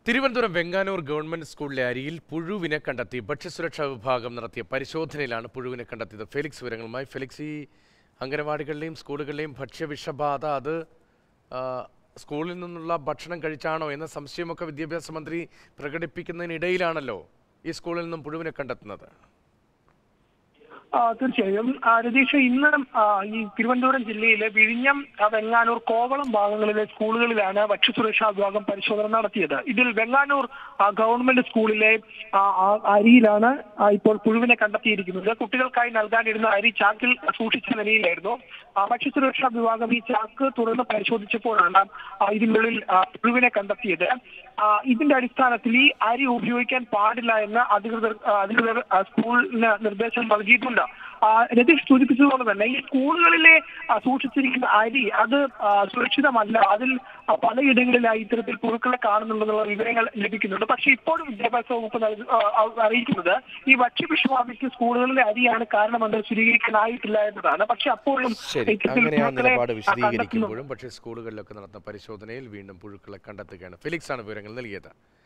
Thiruvananthapuram Venganoor government സ്കൂളിലെ അരിയിൽ പുഴുവിനെ കണ്ടെത്തി ഭക്ഷ്യസുരക്ഷാ വിഭാഗം നടത്തിയ പരിശോധനയിലാണ് പുഴുവിനെ കണ്ടെത്തിയത് ഫെലിക്സ് വിവരങ്ങളുമായി ഫെലിക്സ് ഈ അംഗനവാടികളിലെയും സ്കൂളുകളിലെയും ഭക്ഷ്യവിഷബാധ അത് ആ, സ്കൂളിൽ നിന്നുള്ള ഭക്ഷണം കഴിച്ചാണോ എന്ന സംശയമൊക്കെ വിദ്യാഭ്യാസ മന്ത്രി പ്രകടിപ്പിക്കുന്നതിനിടയിലാണല്ലോ ഈ സ്കൂളിൽ നിന്നും പുഴുവിനെ കണ്ടെത്തുന്നത് ആ, തീർച്ചയായും ആ, രതീഷ് ഇന്ന് ആ, ഈ തിരുവനന്തപുരം ജില്ലയിലെ വിഴിഞ്ഞം ആ, വെങ്ങാനൂർ കോവളം ഭാഗങ്ങളിലെ സ്കൂളുകളിലാണ് ഭക്ഷ്യസുരക്ഷാ വിഭാഗം പരിശോധന നടത്തിയത് ഇതിൽ വെങ്ങാനൂർ ആ, ഗവൺമെന്റ് സ്കൂളിലെ ആ, ആ, അരിയിലാണ് ആ, ഇപ്പോൾ പുഴുവിനെ കണ്ടെത്തിയിരിക്കുന്നത് കുട്ടികൾക്കായി നൽകാനിരുന്ന അരി ചാക്കിൽ സൂക്ഷിച്ച നിലയിലായിരുന്നു ആ, ഭക്ഷ്യസുരക്ഷാ വിഭാഗം ഈ ചാക്ക് തുറന്ന് പരിശോധിച്ചപ്പോഴാണ് ആ, ഇതിനുള്ളിൽ ആ, പുഴുവിനെ കണ്ടെത്തിയത് ആ, ഇതിന്റെ അടിസ്ഥാനത്തിൽ ഈ അരി ഉപയോഗിക്കാൻ പാടില്ല എന്ന് അധികൃതർ ആ, അധികൃതർ ആ, സ്കൂളിന് നിർദ്ദേശം നൽകിയിട്ടുണ്ട് ആ, രതീഷ് സൂചിപ്പിച്ചതുപോലെ തന്നെ ഈ സ്കൂളുകളിലെ ആ, സൂക്ഷിച്ചിരിക്കുന്ന അരി അത് ആ, സുരക്ഷിതമല്ല അതിൽ ആ, പലയിടങ്ങളിലായി ഇത്തരത്തിൽ പുഴുക്കളെ കാണുന്നുണ്ടെന്നുള്ള വിവരങ്ങൾ ലഭിക്കുന്നുണ്ട് പക്ഷെ ഇപ്പോഴും വിദ്യാഭ്യാസ വകുപ്പ് നൽകി- ആ, ആ, അറിയിക്കുന്നത് ഈ ഭക്ഷ്യവിഷബാധയ്ക്ക് സ്കൂളുകളിലെ അരിയാണ് കാരണമെന്ന് സ്ഥിരീകരിക്കാനായിട്ടില്ല എന്നതാണ് പക്ഷെ അപ്പോഴും ശരി ഇത്തരത്തിൽ അങ്ങനെ ആ പുഴുക്കളെ, നിലപാട് ആ, വിശദീകരിക്കുമ്പോഴും കണ്ടെത്തുന്നു. പക്ഷേ സ്കൂളുകളിലൊക്കെ നടത്തുന്ന പരിശോധനയിൽ വീണ്ടും പുഴുക്കളെ കണ്ടെത്തുകയാണ് ഫെലിക്സ് ആണ് വിവരങ്ങൾ നൽകിയത്